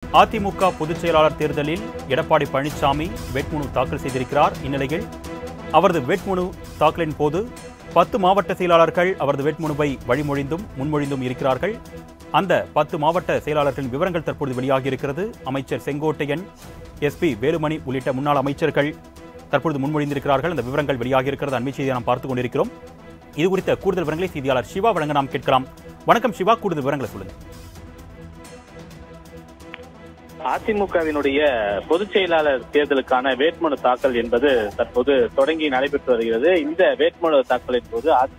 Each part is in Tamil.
அதிமுக பொதுச் செயலாளர் தேர்தலில் எடப்பாடி பழனிசாமி வேட்புமனு தாக்கல் செய்திருக்கிறார் இந்நிலையில் அவரது வேட்புமனு தாக்கலின் போது பத்து மாவட்ட செயலாளர்கள் அவரது வேட்புமனுவை வழிமொழிந்தும் முன்மொழிந்தும் இருக்கிறார்கள் அந்த பத்து மாவட்ட செயலாளர்களின் விவரங்கள் தற்பொழுது வெளியாகியிருக்கிறது அமைச்சர் செங்கோட்டையன் எஸ்பி வேலுமணி உள்ளிட்ட முன்னாள் அமைச்சர்கள் தற்பொழுது முன்மொழிந்திருக்கிறார்கள் அந்த விவரங்கள் வெளியாகியிருக்கிறது அண்மை செய்தியை நாம் பார்த்துக் கொண்டிருக்கிறோம் இது குறித்த கூடுதல் விவரங்களை செய்தியாளர் சிவா வழங்க நாம் கேட்கலாம் வணக்கம் சிவா கூடுதல் விவரங்களை சொல்லுங்க அதிமுகவினுடைய பொதுச் செயலாளர் தேர்தலுக்கான வேட்புமனு தாக்கல் என்பது தற்போது தொடங்கி நடைபெற்று வருகிறது இந்த வேட்புமனு தாக்கலின் போது அ-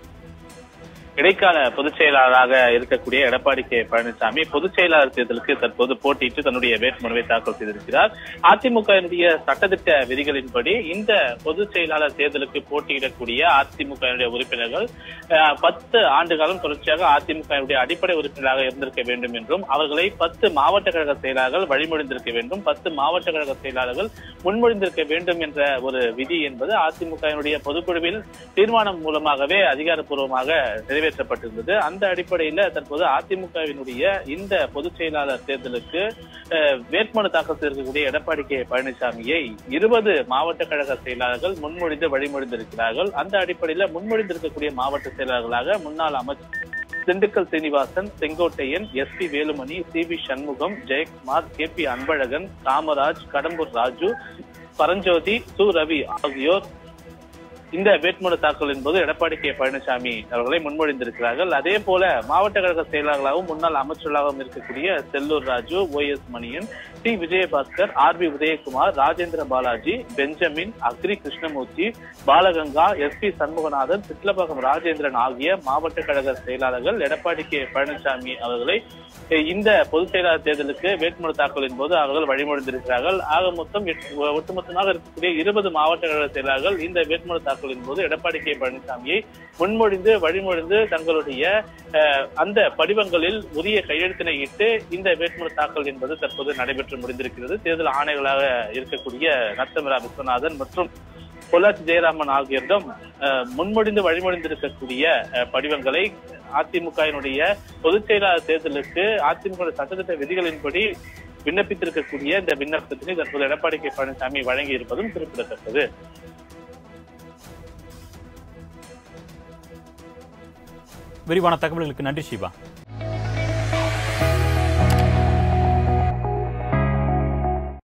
இடைக்கால பொதுச் செயலாளராக இருக்கக்கூடிய எடப்பாடி கே பழனிசாமி பொதுச் செயலாளர் தேர்தலுக்கு தற்போது போட்டியிட்டு தன்னுடைய வேட்புமனுவை தாக்கல் செய்திருக்கிறார் அதிமுகவினுடைய சட்டத்திட்ட விதிகளின்படி இந்த பொதுச் செயலாளர் தேர்தலுக்கு போட்டியிடக்கூடிய அதிமுகவினுடைய உறுப்பினர்கள் அஹ், பத்து ஆண்டு காலம் தொடர்ச்சியாக அதிமுகவினுடைய அடிப்படை உறுப்பினராக இருந்திருக்க வேண்டும் என்றும் அவர்களை பத்து மாவட்ட கழக செயலாளர்கள் வழிமொழிந்திருக்க வேண்டும் பத்து மாவட்ட கழக செயலாளர்கள் முன்மொழிந்திருக்க வேண்டும் என்ற ஒரு விதி என்பது அதிமுகவினுடைய பொதுக்குழுவில் தீர்மானம் மூலமாகவே அதிகாரப்பூர்வமாக நிறைவேற்றப்பட்டிருந்தது அந்த அடிப்படையில் தற்போது அதிமுகவினுடைய இந்த பொதுச் செயலாளர் தேர்தலுக்கு அஹ், வேட்புமனு தாக்கல் செய்திருக்கக்கூடிய எடப்பாடி கே பழனிசாமியை இருபது மாவட்ட கழக செயலாளர்கள் முன்மொழிந்து வழிமொழிந்திருக்கிறார்கள் அந்த அடிப்படையில் முன்மொழிந்திருக்கக்கூடிய மாவட்ட செயலாளர்களாக முன்னாள் அமைச்சர் Dindigul Srinivasan Sengottaiyan S P Velumani C V Shanmugam Jayakumar K P Anbazhagan Kamaraj Kadambur Raju Paranjothi சு ரவி ஆகியோர் இந்த வேட்புமனு தாக்கல் என்பது எடப்பாடி கே பழனிசாமி அவர்களை முன்மொழிந்திருக்கிறார்கள் அதே போல மாவட்ட கழக செயலாளர்களாகவும் முன்னாள் அமைச்சர்களாகவும் இருக்கக்கூடிய Sellur Raju O S Manian D Vijayabaskar R B Udhayakumar Rajendra Balaji Benjamin Agri Krishnamurthy Balaganga S P Shanmuganathan Chitlapakkam Rajendran ஆகிய மாவட்ட கழக செயலாளர்கள் எடப்பாடி கே பழனிசாமி அவர்களை அஹ், இந்த பொதுச் செயலாளர் தேர்தலுக்கு வேட்புமனு தாக்கலின் போது அவர்கள் வழிமொழிந்திருக்கிறார்கள் ஆக மொத்தம் எட்டு- ஒட்டுமொத்தமாக இருக்கக்கூடிய இருபது மாவட்ட கழக செயலாளர்கள் இந்த வேட்புமனு தாக்கலின் போது எடப்பாடி கே பழனிசாமியை முன்மொழிந்து வழிமொழிந்து தங்களுடைய அஹ், அந்த படிவங்களில் உரிய கையெழுத்தினை இட்டு இந்த வேட்புமனு தாக்கல் என்பது தற்போது நடைபெற்று முடிந்திருக்கிறது தேர்தல் ஆணையர்களாக இருக்கக்கூடிய நத்தமிரா விஸ்வநாதன் மற்றும் பொள்ளாச்சி ஜெயராமன் ஆகியோரிடம் அஹ், முன்மொழிந்து வழிமொழிந்திருக்கக்கூடிய அஹ், படிவங்களை அதிமுகவினுடைய பொதுச் செயலாளர் தேர்தலுக்கு அதிமுக சட்டத்திட்ட விதிகளின்படி விண்ணப்பித்திருக்கக்கூடிய இந்த விண்ணப்பத்தினை தற்போது எடப்பாடி கே பழனிசாமி வழங்கி இருப்பதும் குறிப்பிடத்தக்கது விரிவான தகவல்களுக்கு நன்றி சிவா